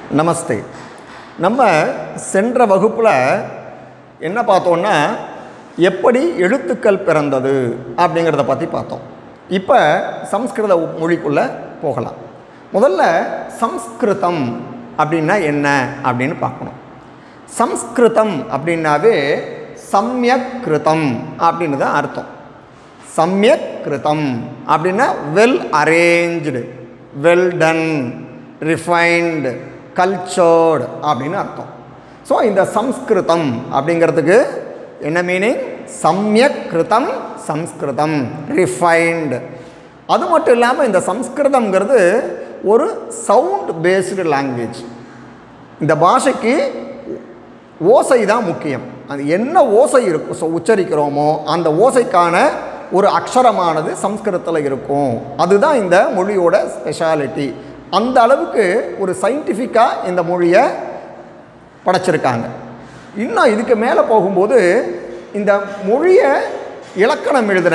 நமஸ்தே நம்ம சென்ற வகுப்பில் என்ன பார்த்தோன்னா எப்படி எழுத்துக்கள் பிறந்தது அப்படிங்கிறத பற்றி பார்த்தோம் இப்போ சம்ஸ்கிருத மொழிக்குள்ளே போகலாம் முதல்ல சம்ஸ்கிருதம் அப்படின்னா என்ன அப்படின்னு பார்க்கணும் சம்ஸ்கிருதம் அப்படின்னாவே சம்யக் கிருதம் அப்படின்னு தான் அர்த்தம் சம்யக் கிருதம் அப்படின்னா well arranged well done refined cultured அப்படின்னு அர்த்தம் ஸோ இந்த சம்ஸ்கிருதம் அப்படிங்கிறதுக்கு என்ன மீனிங் சம்யக் கிருதம் சம்ஸ்கிருதம் ரிஃபைன்டு அது மட்டும் இல்லாமல் இந்த சம்ஸ்கிருதம்ங்கிறது ஒரு சவுண்ட் பேஸ்டு லாங்குவேஜ் இந்த பாஷைக்கு ஓசை தான் முக்கியம் அது என்ன ஓசை இருக்கும் ஸோ உச்சரிக்கிறோமோ அந்த ஓசைக்கான ஒரு அக்ஷரமானது சம்ஸ்கிருதத்தில் இருக்கும் அதுதான் இந்த மொழியோட ஸ்பெஷாலிட்டி அந்த அளவுக்கு ஒரு சயின்டிஃபிக்காக இந்த மொழியை படைச்சிருக்காங்க இன்னும் இதுக்கு மேலே போகும்போது இந்த மொழியை இலக்கணம் எழுதின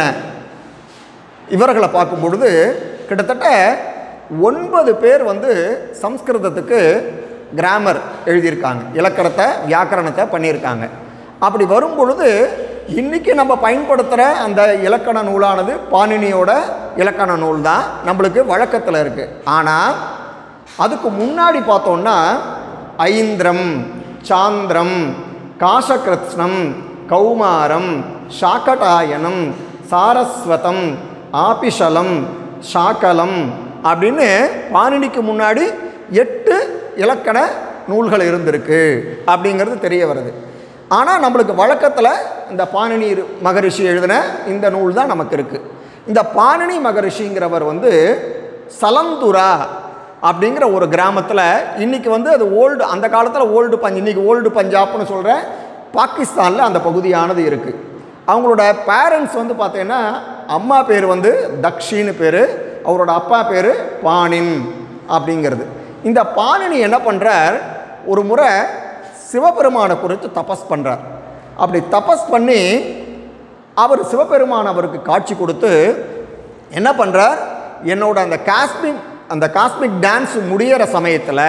இவர்களை பார்க்கும் பொழுது கிட்டத்தட்ட ஒன்பது பேர் வந்து சம்ஸ்கிருதத்துக்கு கிராமர் எழுதியிருக்காங்க இலக்கணத்தை வியாக்கரணத்தை பண்ணியிருக்காங்க அப்படி வரும் பொழுது இன்றைக்கி நம்ம பயன்படுத்துகிற அந்த இலக்கண நூலானது பாணினியோட இலக்கண நூல் தான் நம்மளுக்கு வழக்கத்தில் இருக்குது ஆனால் அதுக்கு முன்னாடி பார்த்தோன்னா ஐந்திரம் சாந்திரம் காசகிருத்ஸ்னம் கௌமாரம் சாக்கடாயனம் சாரஸ்வதம் ஆபிஷலம் சாக்கலம் அப்படின்னு பாணினிக்கு முன்னாடி எட்டு இலக்கண நூல்கள் இருந்திருக்கு அப்படிங்கிறது தெரிய வருது ஆனால் நம்மளுக்கு வழக்கத்தில் இந்த பாணினி மகரிஷி எழுதின இந்த நூல் தான் நமக்கு இருக்குது இந்த பாணினி மகரிஷிங்கிறவர் வந்து சலந்துரா அப்படிங்கிற ஒரு கிராமத்தில் இன்றைக்கி வந்து அது ஓல்டு அந்த காலத்தில் ஓல்டு பஞ்ச் இன்றைக்கி ஓல்டு பஞ்சாப்னு சொல்கிற பாகிஸ்தானில் அந்த பகுதியானது இருக்குது அவங்களோட பேரண்ட்ஸ் வந்து பார்த்தீங்கன்னா அம்மா பேர் வந்து தக்ஷின்னு பேர் அவரோட அப்பா பேர் பாணின் அப்படிங்கிறது இந்த பாணினி என்ன பண்ணுறார் ஒரு முறை சிவபெருமானை குறித்து தபஸ் பண்ணுறார் அப்படி தபஸ் பண்ணி அவர் சிவபெருமான் அவருக்கு காட்சி கொடுத்து என்ன பண்ணுறார் என்னோட அந்த காஸ்மிக் அந்த காஸ்மிக் டான்ஸ் முடியிற சமயத்தில்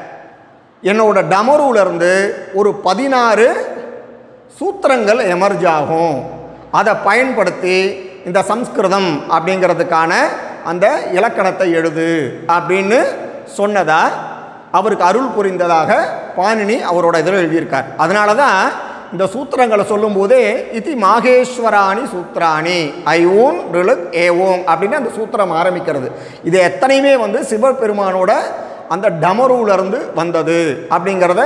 என்னோட டமருவிலேருந்து ஒரு பதினாறு சூத்திரங்கள் எமர்ஜ் ஆகும் அதை பயன்படுத்தி இந்த சம்ஸ்கிருதம் அப்படிங்கிறதுக்கான அந்த இலக்கணத்தை எழுது அப்படின்னு சொன்னதா அவருக்கு அருள் புரிந்ததாக பாணினி அவரோட இதில் எழுதியிருக்கார் அதனால தான் இந்த சூத்திரங்களை சொல்லும்போதே இதி மாகேஸ்வராணி சூத்ராணி ஐ ஓன் ரிலுக் ஏ ஓம் அப்படின்னு அந்த சூத்திரம் ஆரம்பிக்கிறது இது எத்தனையுமே வந்து சிவபெருமானோட அந்த டமருவிலிருந்து வந்தது அப்படிங்கிறத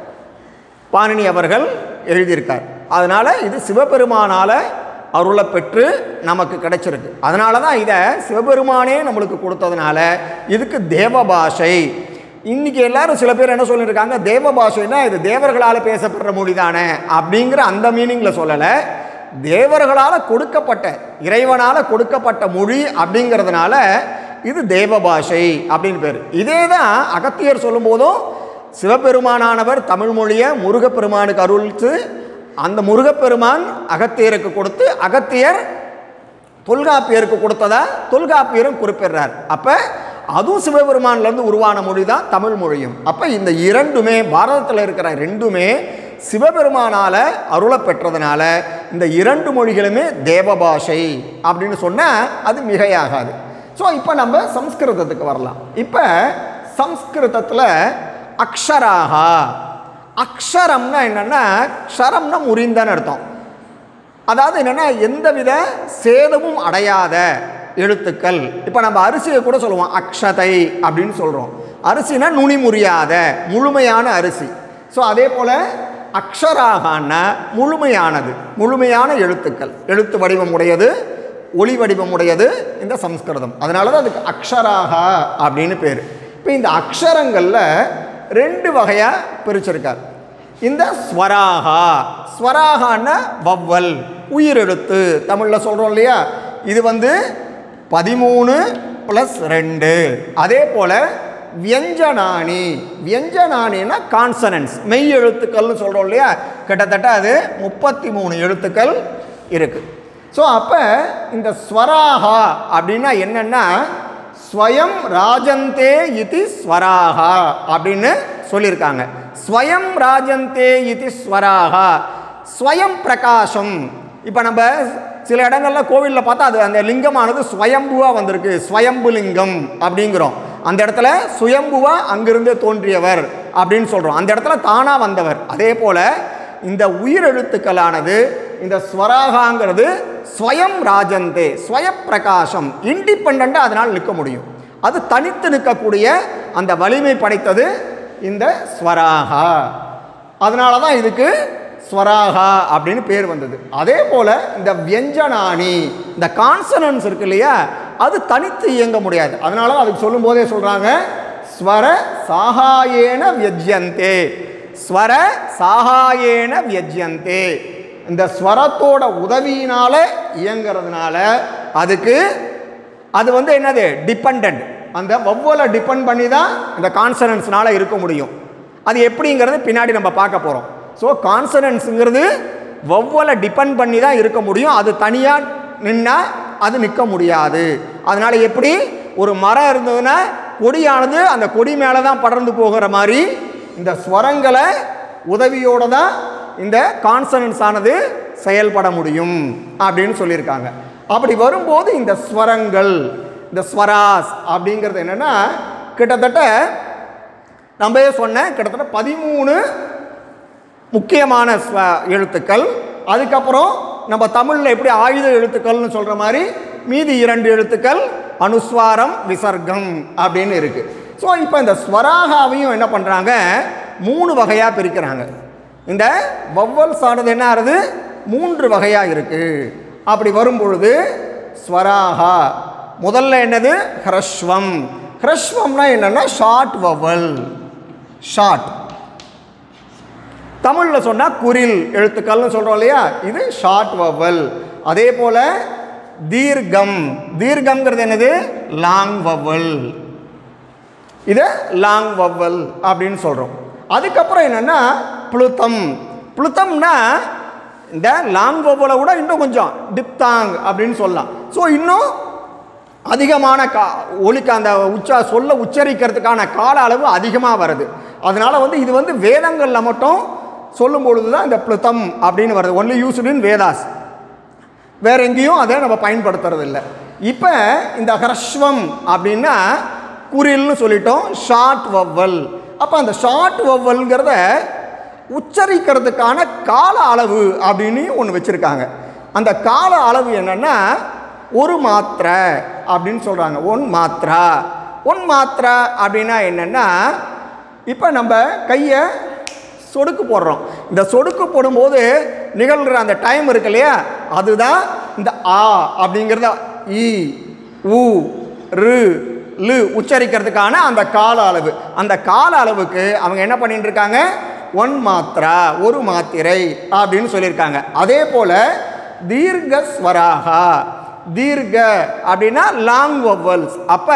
பாணினி அவர்கள் எழுதியிருக்கார் அதனால் இது சிவபெருமானால் அருளை பெற்று நமக்கு கிடைச்சிருக்கு அதனால தான் இதை சிவபெருமானே நம்மளுக்கு கொடுத்ததுனால இதுக்கு தேவ பாஷை இன்றைக்கி எல்லாரும் சில பேர் என்ன சொல்லியிருக்காங்க தேவ பாஷைனா இது தேவர்களால் பேசப்படுற மொழி தானே அப்படிங்கிற அந்த மீனிங்கில் சொல்லலை தேவர்களால் கொடுக்கப்பட்ட இறைவனால் கொடுக்கப்பட்ட மொழி அப்படிங்கிறதுனால இது தேவ பாஷை அப்படின்னு பேர் இதே தான் அகத்தியர் சொல்லும்போதும் சிவபெருமானானவர் தமிழ் மொழியை முருகப்பெருமானுக்கு அருள்த்து அந்த முருகப்பெருமான் அகத்தியருக்கு கொடுத்து அகத்தியர் தொல்காப்பியருக்கு கொடுத்ததா தொல்காப்பியரும் குறிப்பிடுறார் அப்போ அதுவும் சிவபெருமான்லேருந்து உருவான மொழி தான் தமிழ் மொழியும் அப்போ இந்த இரண்டுமே பாரதத்தில் இருக்கிற ரெண்டுமே சிவபெருமானால் அருளை பெற்றதுனால இந்த இரண்டு மொழிகளுமே தேவபாஷை அப்படின்னு சொன்னால் அது மிகையாகாது ஸோ இப்போ நம்ம சம்ஸ்கிருதத்துக்கு வரலாம் இப்போ சம்ஸ்கிருதத்தில் அக்ஷராகா அக்ஷரம்னா என்னென்னா க்ஷரம்னா முறிந்தன்னு அர்த்தம் அதாவது என்னென்னா எந்தவித சேதமும் அடையாத எழுத்துக்கள் இப்போ நம்ம அரிசியை கூட சொல்லுவோம் அக்ஷதை அப்படின்னு சொல்கிறோம் அரிசினா நுனி முறியாத முழுமையான அரிசி ஸோ அதே போல் அக்ஷராகனா முழுமையானது முழுமையான எழுத்துக்கள் எழுத்து வடிவம் உடையது ஒளி வடிவம் உடையது இந்த சம்ஸ்கிருதம் அதனால தான் அதுக்கு அக்ஷராகா அப்படின்னு பேர் இப்போ இந்த அக்ஷரங்களில் ரெண்டு வகையாக பிரிச்சிருக்கார் இந்த ஸ்வராகா ஸ்வராகான்னா வவ்வல் உயிரெழுத்து தமிழில் சொல்கிறோம் இல்லையா இது வந்து பதிமூணு ப்ளஸ் ரெண்டு அதே போல் வியஞ்சனானி வியஞ்சனானின்னா கான்சனன்ஸ் மெய் எழுத்துக்கள்னு சொல்கிறோம் இல்லையா கிட்டத்தட்ட அது முப்பத்தி மூணு எழுத்துக்கள் இருக்குது ஸோ அப்போ இந்த ஸ்வராகா அப்படின்னா என்னென்னா ஸ்வயம் ராஜந்தே இது ஸ்வராகா அப்படின்னு சொல்லியிருக்காங்க ஸ்வயம் ராஜந்தே இது ஸ்வராகா ஸ்வயம் பிரகாசம் இப்போ நம்ம சில இடங்கள்ல கோவிலில் பார்த்தா அது அந்த லிங்கமானது ஸ்வயம்புவாக வந்திருக்கு ஸ்வயம்பு லிங்கம் அப்படிங்கிறோம் அந்த இடத்துல சுயம்புவா அங்கிருந்து தோன்றியவர் அப்படின்னு சொல்கிறோம் அந்த இடத்துல தானாக வந்தவர் அதே போல் இந்த உயிரெழுத்துக்களானது இந்த ஸ்வராகாங்கிறது ஸ்வயம் ராஜந்தே ஸ்வயப்பிரகாசம் இண்டிபெண்ட்டாக அதனால் நிற்க முடியும் அது தனித்து நிற்கக்கூடிய அந்த வலிமை படைத்தது இந்த ஸ்வராகா அதனால தான் இதுக்கு ஸ்வராகா அப்படின்னு பேர் வந்தது அதே போல் இந்த வியஞ்சனானி இந்த கான்சனன்ஸ் இருக்கு இல்லையா அது தனித்து இயங்க முடியாது அதனால தான் அதுக்கு சொல்லும் போதே சொல்கிறாங்க ஸ்வர சாகாயேன வியஜ்யந்தே ஸ்வர சாகாயேன வியஜ்யந்தே இந்த ஸ்வரத்தோட உதவியினால இயங்கிறதுனால அதுக்கு அது வந்து என்னது டிபெண்ட் அந்த வவ்வலை டிபெண்ட் பண்ணி தான் இந்த கான்சனன்ஸ்னால இருக்க முடியும் அது எப்படிங்கிறது பின்னாடி நம்ம பார்க்க போகிறோம் ஸோ கான்சனன்ஸுங்கிறது வவ்வலை டிபெண்ட் பண்ணி தான் இருக்க முடியும் அது தனியாக நின்னா அது நிற்க முடியாது அதனால எப்படி ஒரு மரம் இருந்ததுன்னா கொடியானது அந்த கொடி மேலே தான் படர்ந்து போகிற மாதிரி இந்த ஸ்வரங்களை உதவியோடு தான் இந்த கான்சனன்ஸ் ஆனது செயல்பட முடியும் அப்படின்னு சொல்லியிருக்காங்க அப்படி வரும்போது இந்த ஸ்வரங்கள் இந்த ஸ்வராஸ் அப்படிங்கிறது என்னென்னா கிட்டத்தட்ட நம்ம சொன்னேன் கிட்டத்தட்ட பதிமூணு முக்கியமான ஸ்வ எழுத்துக்கள் அதுக்கப்புறம் நம்ம தமிழில் எப்படி ஆயுத எழுத்துக்கள்னு சொல்கிற மாதிரி மீதி இரண்டு எழுத்துக்கள் அனுஸ்வாரம் விசர்க்கம் அப்படின்னு இருக்குது ஸோ இப்போ இந்த ஸ்வராகாவையும் என்ன பண்ணுறாங்க மூணு வகையாக பிரிக்கிறாங்க இந்த வவ்வல்ஸ் ஆனது என்ன ஆகுது மூன்று வகையாக இருக்குது அப்படி வரும் பொழுது ஸ்வராகா முதல்ல என்னது ஹ்ரஸ்வம் ஹ்ரஸ்வம்னா என்னென்னா ஷார்ட் வவல் ஷார்ட் தமிழில் சொன்னால் குரில் எழுத்துக்கள்னு சொல்கிறோம் இல்லையா இது ஷார்ட் வவல் அதே போல் தீர்க்கம் தீர்க்கம்ங்கிறது என்னது லாங் வவல் இதை லாங் வவ்வல் அப்படின்னு சொல்கிறோம் அதுக்கப்புறம் என்னென்னா புளுத்தம் புளுத்தம்னா இந்த லாங் வவ்வலை விட இன்னும் கொஞ்சம் டிப்தாங் அப்படின்னு சொல்லலாம் ஸோ இன்னும் அதிகமான கா ஒலிக்க அந்த உச்சா சொல்ல உச்சரிக்கிறதுக்கான கால அளவு அதிகமாக வருது அதனால் வந்து இது வந்து வேதங்களில் மட்டும் சொல்லும் பொழுது தான் இந்த பிளுத்தம் அப்படின்னு வருது ஒன்லி யூஸ்டு இன் வேதாஸ் வேற எங்கேயும் அதை நம்ம பயன்படுத்துறது இல்லை இப்போ இந்த ஹ்ரஸ்வம் அப்படின்னா குரில்னு சொல்லிட்டோம் ஷார்ட் வவ்வல் அப்போ அந்த ஷார்ட் வவ்வல்ங்கிறத உச்சரிக்கிறதுக்கான கால அளவு அப்படின்னு ஒன்று வச்சுருக்காங்க அந்த கால அளவு என்னென்னா ஒரு மாத்திரை அப்படின்னு சொல்கிறாங்க ஒன் மாத்திரா ஒன் மாத்திரா அப்படின்னா என்னென்னா இப்போ நம்ம கையை சொடுக்கு போடுறோம் இந்த சொடுக்கு போடும்போது நிகழ்கிற அந்த டைம் இருக்கு இல்லையா அதுதான் இந்த ஆ அப்படிங்கிறத இ உ ரு லு உச்சரிக்கிறதுக்கான அந்த கால அளவு அந்த கால அளவுக்கு அவங்க என்ன பண்ணிட்டு இருக்காங்க ஒன் மாத்திரா ஒரு மாத்திரை அப்படின்னு சொல்லியிருக்காங்க அதே போல் தீர்க்க ஸ்வராகா தீர்க்க அப்படின்னா லாங் வவ்வல்ஸ் அப்போ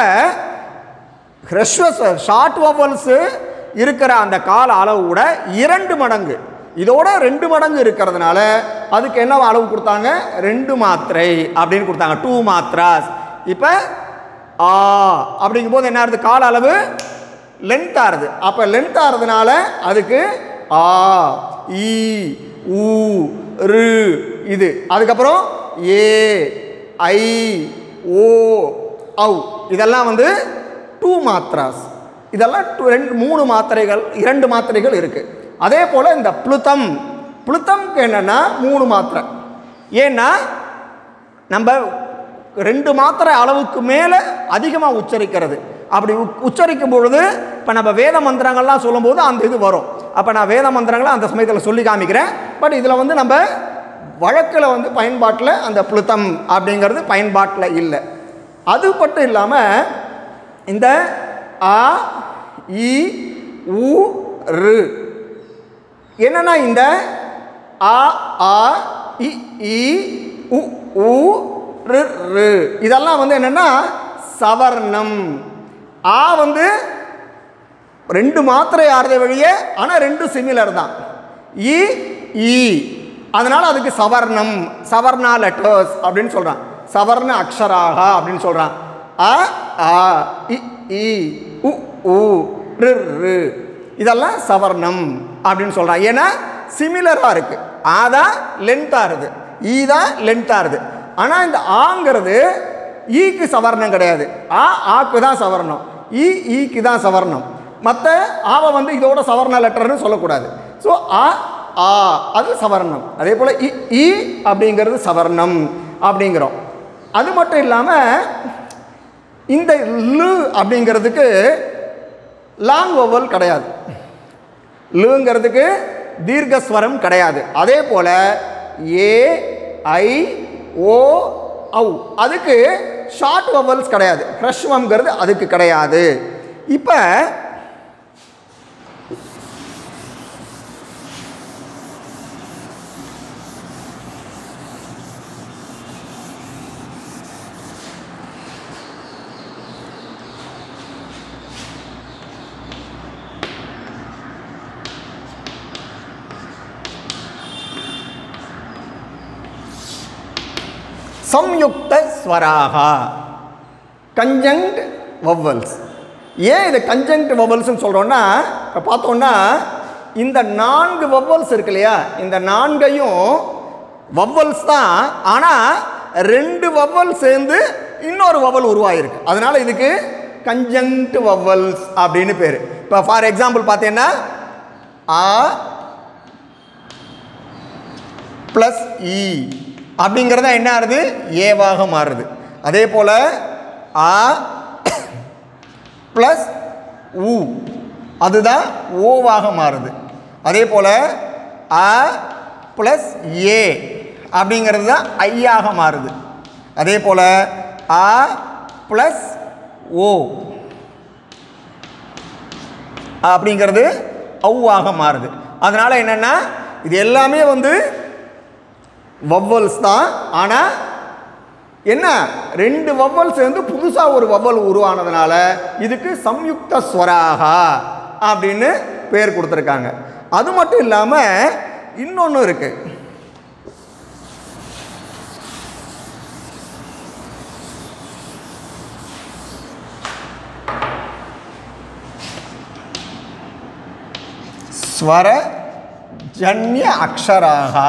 ஹ்ரஸ்வ ஷார்ட் வவ்வல்ஸு இருக்கிற அந்த கால அளவு கூட இரண்டு மடங்கு இதோட ரெண்டு மடங்கு இருக்கிறதுனால அதுக்கு என்ன அளவு கொடுத்தாங்க ரெண்டு மாத்திரை அப்படின்னு கொடுத்தாங்க டூ மாத்ராஸ் இப்போ ஆ அப்படிங்கும்போது என்ன ஆகுது கால அளவு லென்த் ஆறுது அப்போ லென்த் ஆறுதுனால அதுக்கு ஆ ஈ ஊ ரு இது அதுக்கப்புறம் ஏ ஐ ஓ ஔ இதெல்லாம் வந்து டூ மாத்ராஸ் இதெல்லாம் டூ ரெண்டு மூணு மாத்திரைகள் இரண்டு மாத்திரைகள் இருக்குது அதே போல் இந்த புளுத்தம் புளுத்தம்க்கு என்னென்னா மூணு மாத்திரை ஏன்னா நம்ம ரெண்டு மாத்திரை அளவுக்கு மேலே அதிகமாக உச்சரிக்கிறது அப்படி உ- உச்சரிக்கும் பொழுது இப்போ நம்ம வேத மந்திரங்கள்லாம் சொல்லும்போது அந்த இது வரும் அப்போ நான் வேத மந்திரங்களை அந்த சமயத்தில் சொல்லி காமிக்கிறேன் பட் இதில் வந்து நம்ம வழக்கில் வந்து பயன்பாட்டில் அந்த புளுத்தம் அப்படிங்கிறது பயன்பாட்டில் இல்லை அது மட்டும் இல்லாமல் இந்த ஆ இ உ ரு என்னன்னா இந்த ஆ ஆ இ இ உ உ ரு ரு இதெல்லாம் வந்து என்னன்னா சவர்ணம் ஆ வந்து ரெண்டு மாத்திரை ஆறுத வழியே ஆனால் ரெண்டும் சிமிலர் தான் இ ஈ அதனால் அதுக்கு சவர்ணம் சவர்ணா லெட்டர்ஸ் அப்படின்னு சொல்கிறான் சவர்ண அக்ஷராக அப்படின்னு சொல்கிறான் அ ஆ இ இ உ உ ரு ரு இதெல்லாம் சவர்ணம் அப்படின்னு சொல்கிறான் ஏன்னா சிமிலராக இருக்குது ஆ தான் லென்த்தாக இருக்குது ஈ தான் லென்த்தாக இருக்குது ஆனால் இந்த ஆங்கிறது ஈக்கு சவர்ணம் கிடையாது ஆ ஆக்கு தான் சவர்ணம் ஈ ஈக்கு தான் சவர்ணம் மற்ற ஆவை வந்து இதோட சவர்ண லெட்டர்னு சொல்லக்கூடாது ஸோ ஆ ஆ அது சவர்ணம் அதே போல் இ ஈ அப்படிங்கிறது சவர்ணம் அப்படிங்கிறோம் அது மட்டும் இல்லாமல் இந்த லு அப்படிங்கிறதுக்கு லாங் வவல் கிடையாது லுங்கிறதுக்கு தீர்க்கஸ்வரம் கிடையாது அதே போல் ஏ ஐ ஓ ஔ அதுக்கு ஷார்ட் வவல்ஸ் கிடையாது ஹ்ரஸ்வம்ங்கிறது அதுக்கு கிடையாது இப்போ சம்யுக்த ஸ்வராகா கஞ்சங்ட் வவ்வல்ஸ் ஏன் இது கஞ்சங்ட் வவ்வல்ஸ்னு சொல்கிறோன்னா இப்போ பார்த்தோன்னா இந்த நான்கு வவ்வல்ஸ் இருக்கு இல்லையா இந்த நான்கையும் வவ்வல்ஸ் தான் ஆனால் ரெண்டு வவ்வல் சேர்ந்து இன்னொரு வவ்வல் உருவாகிருக்கு அதனால் இதுக்கு கஞ்சங்ட் வவ்வல்ஸ் அப்படின்னு பேர் இப்போ ஃபார் எக்ஸாம்பிள் பார்த்தீங்கன்னா ஆ ப்ளஸ் இ அப்படிங்கிறத என்ன ஆகுது ஏவாக மாறுது அதே போல் ஆ ப்ளஸ் உ அதுதான் ஓவாக மாறுது அதே போல் அ ப்ளஸ் ஏ அப்படிங்கிறது தான் ஐயாக மாறுது அதே போல் அ ப்ளஸ் ஓ அப்படிங்கிறது ஔவாக மாறுது அதனால் என்னென்னா இது எல்லாமே வந்து வவ்வல்ஸ் தான் ஆனால் என்ன ரெண்டு வவ்வல் சேர்ந்து புதுசாக ஒரு வவ்வல் உருவானதுனால இதுக்கு சம்யுக்த ஸ்வராகா அப்படின்னு பேர் கொடுத்துருக்காங்க அது மட்டும் இல்லாமல் இன்னொன்று இருக்குது ஸ்வர ஜன்ய அக்ஷராகா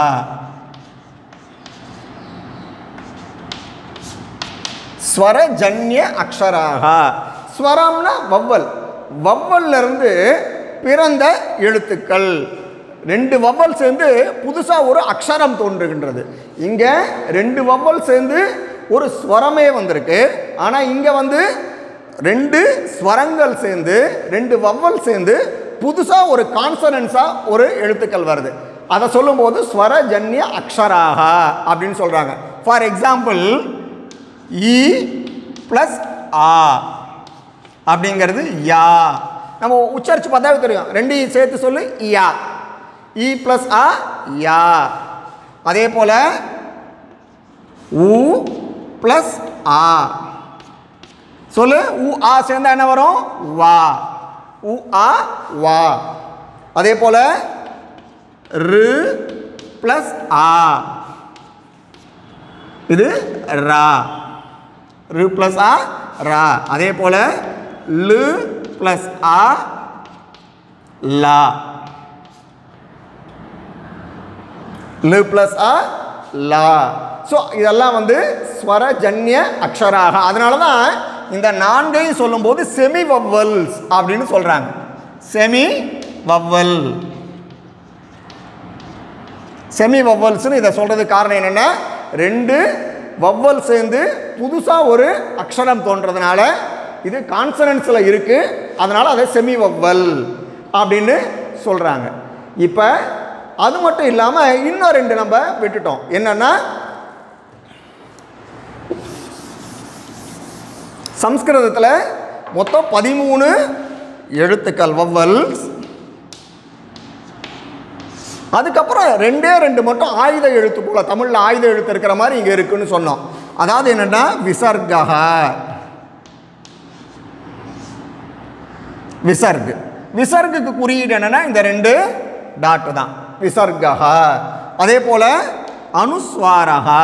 ஸ்வரஜன்ய அக்ஷராக ஸ்வரம்னா வவ்வல் வவ்வல்ல இருந்து பிறந்த எழுத்துக்கள் ரெண்டு வவ்வல் சேர்ந்து புதுசாக ஒரு அக்ஷரம் தோன்றுகின்றது இங்கே ரெண்டு வவ்வல் சேர்ந்து ஒரு ஸ்வரமே வந்திருக்கு ஆனால் இங்கே வந்து ரெண்டு ஸ்வரங்கள் சேர்ந்து ரெண்டு வவ்வல் சேர்ந்து புதுசாக ஒரு கான்சனன்ஸாக ஒரு எழுத்துக்கள் வருது அதை சொல்லும்போது ஸ்வரஜன்ய அக்ஷராக அப்படின்னு சொல்கிறாங்க ஃபார் எக்ஸாம்பிள் இ ப்ளஸ் ஆ அப்படிங்கிறது யா நம்ம உச்சரித்து பார்த்தாவே தெரியும் ரெண்டையும் சேர்த்து சொல்லு யா இ ப்ளஸ் ஆ யா அதே போல் உ ப்ளஸ் ஆ சொல்லு உ ஆ சேர்ந்தா என்ன வரும் வா உ ஆ வா அதே போல் ரு ப்ளஸ் ஆ இது ரா ரு ப்ளஸ் ஆ ரா அதே போல் லு ப்ளஸ் ஆ லா லு ப்ளஸ் ஆ லா ஸோ இதெல்லாம் வந்து ஸ்வரஜன்ய அக்ஷராக அதனால தான் இந்த நான்கையும் சொல்லும்போது செமி வவ்வல்ஸ் அப்படின்னு சொல்கிறாங்க செமி வவ்வல் செமி வவ்வல்ஸ்னு இதை சொல்கிறதுக்கு காரணம் என்னென்னா ரெண்டு வவ்வல் சேர்ந்து புதுசாக ஒரு அக்ஷரம் தோன்றதுனால இது கான்சனன்ஸில் இருக்குது அதனால் அதை செமி வவ்வல் அப்படின்னு சொல்கிறாங்க இப்போ அது மட்டும் இல்லாமல் இன்னும் ரெண்டு நம்ம விட்டுட்டோம் என்னென்னா சம்ஸ்கிருதத்தில் மொத்தம் பதிமூணு எழுத்துக்கள் வவ்வல்ஸ் அதுக்கப்புறம் ரெண்டே ரெண்டு மட்டும் ஆயுத எழுத்து போல தமிழில் ஆயுத எழுத்து இருக்கிற மாதிரி இங்கே இருக்குன்னு சொன்னோம் அதாவது என்னென்னா விசர்கா விசர்க் விசர்க்குக்கு குறியீடு என்னென்னா இந்த ரெண்டு டாட்டு தான் விசர்கா அதே போல் அனுஸ்வாரகா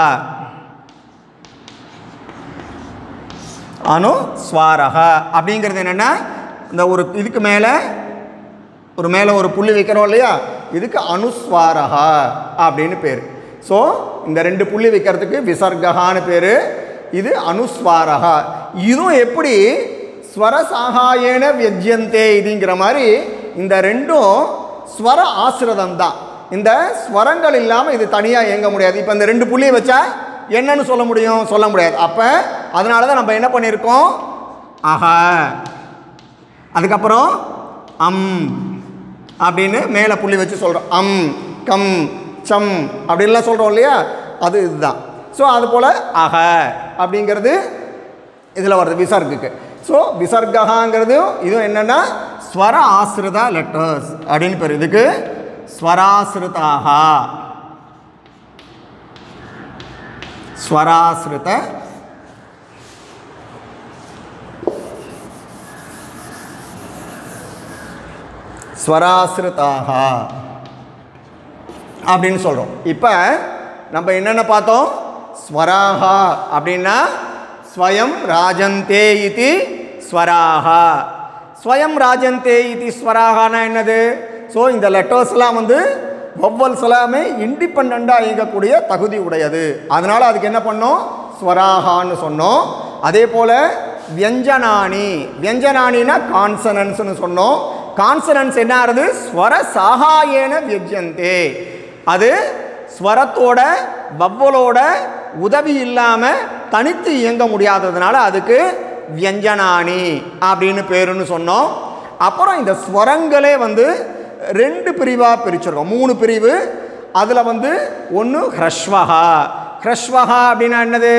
அனுஸ்வாரக அப்படிங்கிறது என்னென்னா இந்த ஒரு இதுக்கு மேலே ஒரு மேலே ஒரு புள்ளி வைக்கிறோம் இல்லையா இதுக்கு அனுஸ்வாரகா அப்படின்னு பேர் ஸோ இந்த ரெண்டு புள்ளி வைக்கிறதுக்கு விசர்ககான்னு பேர் இது அனுஸ்வாரகா இதுவும் எப்படி ஸ்வரசாகாயேன வியஜ்யந்தே இதுங்கிற மாதிரி இந்த ரெண்டும் ஸ்வர ஆசிரதம் தான் இந்த ஸ்வரங்கள் இல்லாமல் இது தனியாக இயங்க முடியாது இப்போ இந்த ரெண்டு புள்ளியை வச்சா என்னன்னு சொல்ல முடியும் சொல்ல முடியாது அப்போ அதனால தான் நம்ம என்ன பண்ணியிருக்கோம் ஆஹா அதுக்கப்புறம் அம் அப்படின்னு மேலே புள்ளி வச்சு சொல்கிறோம் அம் கம் சம் அப்படின்லாம் சொல்கிறோம் இல்லையா அது இதுதான் ஸோ அது போல் அக அப்படிங்கிறது இதில் வருது விசர்க்குக்கு ஸோ விசர்ககாங்கிறது இதுவும் என்னென்னா ஸ்வர ஆசிரித லெட்டர்ஸ் அப்படின்னு பேர் இதுக்கு ஸ்வராசிரிதாக ஸ்வராசிரித ஸ்வராசிரிதாக அப்படின்னு சொல்கிறோம் இப்போ நம்ம என்னென்ன பார்த்தோம் ஸ்வராகா அப்படின்னா ஸ்வயம் ராஜந்தே இது ஸ்வராகா ஸ்வயம் ராஜந்தே இது ஸ்வராகானா என்னது ஸோ இந்த லெட்டர்ஸ்லாம் வந்து வவ்வல்ஸ் எல்லாமே இண்டிபெண்ட்டாக இயங்கக்கூடிய தகுதி உடையது அதனால் அதுக்கு என்ன பண்ணோம் ஸ்வராகான்னு சொன்னோம் அதே போல் வியஞ்சனானி வியஞ்சனானினா கான்சனன்ஸ்னு சொன்னோம் கான்சனன்ஸ் என்ன ஆகுது ஸ்வர சாகாயேன வியஜ்யந்தே அது ஸ்வரத்தோட வவ்வலோட உதவி இல்லாமல் தனித்து இயங்க முடியாததுனால அதுக்கு வியஞ்சனானி அப்படின்னு பேருன்னு சொன்னோம் அப்புறம் இந்த ஸ்வரங்களே வந்து ரெண்டு பிரிவாக பிரிச்சிருக்கோம் மூணு பிரிவு அதில் வந்து ஒன்று ஹ்ரஸ்வஹா ஹ்ரஸ்வஹா அப்படின்னா என்னது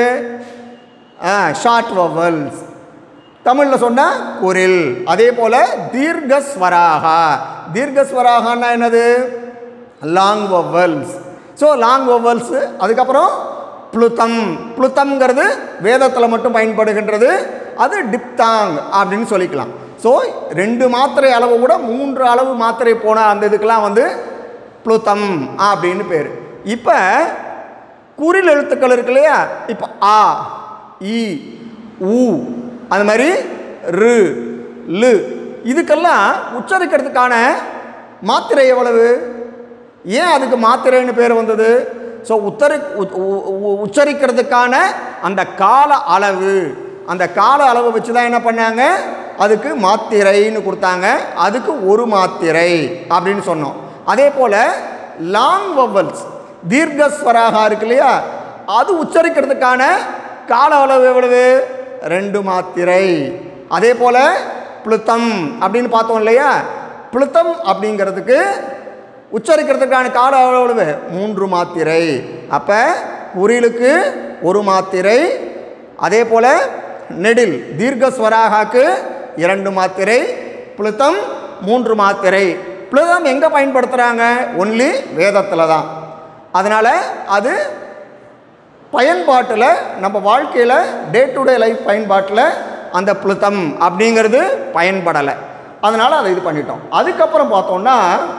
ஷார்ட் வவல்ஸ் தமிழில் சொன்னால் குரில் அதே போல் தீர்க்கஸ்வராகா தீர்க்கஸ்வராகான்னா என்னது long vowels so long vowels அதுக்கப்புறம் புளுத்தம் புளுத்தம்ங்கிறது வேதத்தில் மட்டும் பயன்படுகின்றது அது டிப்தாங் அப்படின்னு சொல்லிக்கலாம் ஸோ ரெண்டு மாத்திரை அளவு கூட மூன்று அளவு மாத்திரை போன அந்த இதுக்கெல்லாம் வந்து புளுத்தம் அப்படின்னு பேர் இப்போ குறில் எழுத்துக்கள் இருக்கு இல்லையா இப்போ ஆ இ ஊ அது மாதிரி ரு லு இதுக்கெல்லாம் உச்சரிக்கிறதுக்கான மாத்திரை எவ்வளவு ஏன் அதுக்கு மாத்திரைன்னு பேர் வந்தது ஸோ உத்தரி உ- உ- உ- உச்சரிக்கிறதுக்கான அந்த கால அளவு அந்த கால அளவு வச்சு தான் என்ன பண்ணாங்க அதுக்கு மாத்திரைன்னு கொடுத்தாங்க அதுக்கு ஒரு மாத்திரை அப்படின்னு சொன்னோம் அதே போல் லாங் வவல்ஸ் தீர்க்கஸ்வராக இருக்கு இல்லையா அது உச்சரிக்கிறதுக்கான கால அளவு எவ்வளவு ரெண்டு மாத்திரை அதே போல் புளுத்தம் அப்படின்னு பார்த்தோம் இல்லையா புளுத்தம் அப்படிங்கிறதுக்கு உச்சரிக்கிறதுக்கான கால அளவு எவ்வளவு மூன்று மாத்திரை அப்போ குறிலுக்கு ஒரு மாத்திரை அதே போல் நெடில் தீர்க்கஸ்வராகாக்கு இரண்டு மாத்திரை புளுத்தம் மூன்று மாத்திரை புளுதம் எங்கே பயன்படுத்துகிறாங்க ஒன்லி வேதத்தில் தான் அதனால் அது பயன்பாட்டில் நம்ம வாழ்க்கையில் டே டு டே லைஃப் பயன்பாட்டில் அந்த புளுத்தம் அப்படிங்கிறது பயன்படலை அதனால் அதை இது பண்ணிட்டோம் அதுக்கப்புறம் பார்த்தோம்னா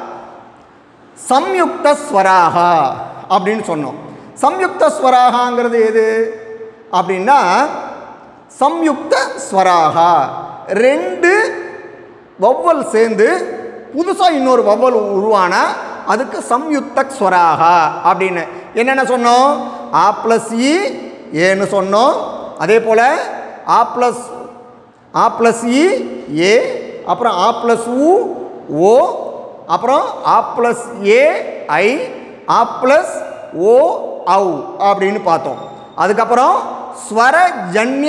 சம்யுக்த ஸ்வராகா அப்படின்னு சொன்னோம் சம்யுக்த ஸ்வராகாங்கிறது எது அப்படின்னா சம்யுக்த ஸ்வராகா ரெண்டு வவ்வல் சேர்ந்து புதுசாக இன்னொரு வவ்வல் உருவானா அதுக்கு சம்யுக்த ஸ்வராகா அப்படின்னு என்னென்ன சொன்னோம் ஆ ப்ளஸ் இ ஏன்னு சொன்னோம் அதே போல் ஆ ப்ளஸ் ஆ ப்ளஸ் இ ஏ அப்புறம் ஆ ப்ளஸ் உ ஓ அப்புறம் ஆ plus A I ah plus ஓ ஔ அப்படின்னு பார்த்தோம் அதுக்கப்புறம் ஸ்வரஜன்ய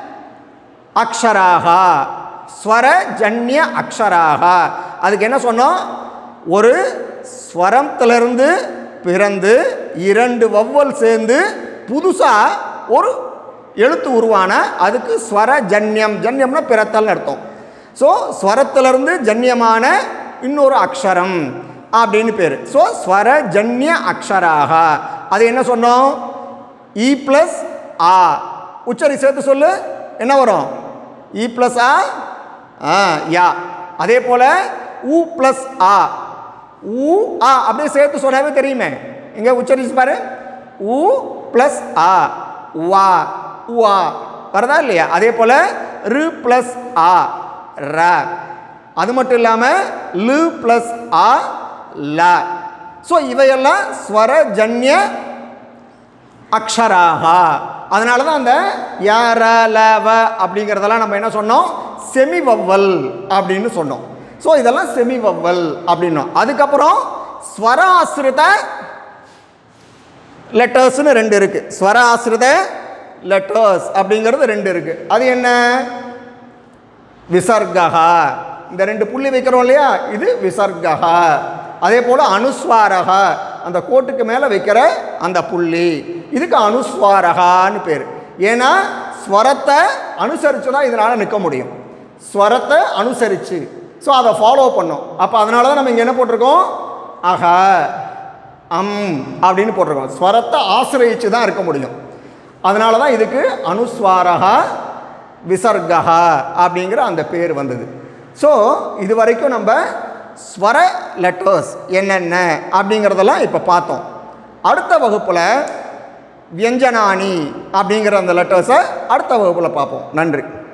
அக்ஷராக ஸ்வரஜன்ய அக்ஷராக அதுக்கு என்ன சொன்னோம் ஒரு ஸ்வரத்திலிருந்து பிறந்து இரண்டு வவ்வல் சேர்ந்து புதுசாக ஒரு எழுத்து உருவான அதுக்கு ஸ்வர ஜன்யம் ஜன்யம்னா பிறத்தல்னு அர்த்தம் ஸோ ஸ்வரத்திலிருந்து ஜன்யமான இன்னொரு அக்ஷரம் அப்படின்னு பேர் ஸோ ஸ்வர ஜன்ய அக்ஷராக அது என்ன சொன்னோம் இ ப்ளஸ் ஆ உச்சரி சேர்த்து சொல்லு என்ன வரும் இ ப்ளஸ் ஆ ஆ யா அதே போல் உ ப்ளஸ் ஆ உ ஆ அப்படியே சேர்த்து சொன்னாவே தெரியுமே இங்கே உச்சரிச்சு பாரு உ ப்ளஸ் ஆ வா உவா வருதா இல்லையா அதே போல் ரு ப்ளஸ் ஆ ர அது மட்டும் இல்லாமல் லு ப்ளஸ் ஆ ல ஸோ இவையெல்லாம் ஸ்வரஜன்ய அக்ஷராக அதனால தான் அந்த யார லவ அப்படிங்கிறதெல்லாம் நம்ம என்ன சொன்னோம் செமி வவ்வல் அப்படின்னு சொன்னோம் ஸோ இதெல்லாம் செமி வவ்வல் அப்படின்னோம் அதுக்கப்புறம் ஸ்வர ஆசிரித லெட்டர்ஸ்னு ரெண்டு இருக்கு ஸ்வர ஆசிரித லெட்டர்ஸ் அப்படிங்கிறது ரெண்டு இருக்கு அது என்ன விசர்கா இந்த ரெண்டு புள்ளி வைக்கிறோம் இல்லையா இது விசர்கா அதே போல் அனுஸ்வாரக அந்த கோட்டுக்கு மேலே வைக்கிற அந்த புள்ளி இதுக்கு அனுஸ்வாரகான்னு பேர் ஏன்னா ஸ்வரத்தை அனுசரித்து தான் இதனால் நிற்க முடியும் ஸ்வரத்தை அனுசரித்து ஸோ அதை ஃபாலோ பண்ணோம் அப்போ அதனால தான் நம்ம இங்கே என்ன போட்டிருக்கோம் அக அம் அப்படின்னு போட்டிருக்கோம் ஸ்வரத்தை ஆசிரியச்சு தான் இருக்க முடியும் அதனால தான் இதுக்கு அனுஸ்வாரகா விசர்கா அப்படிங்கிற அந்த பேர் வந்தது ஸோ இது வரைக்கும் நம்ம ஸ்வர லெட்டர்ஸ் என்னென்ன அப்படிங்கிறதெல்லாம் இப்போ பார்த்தோம் அடுத்த வகுப்பில் வியஞ்சனானி அப்படிங்கிற அந்த லெட்டர்ஸை அடுத்த வகுப்பில் பார்ப்போம் நன்றி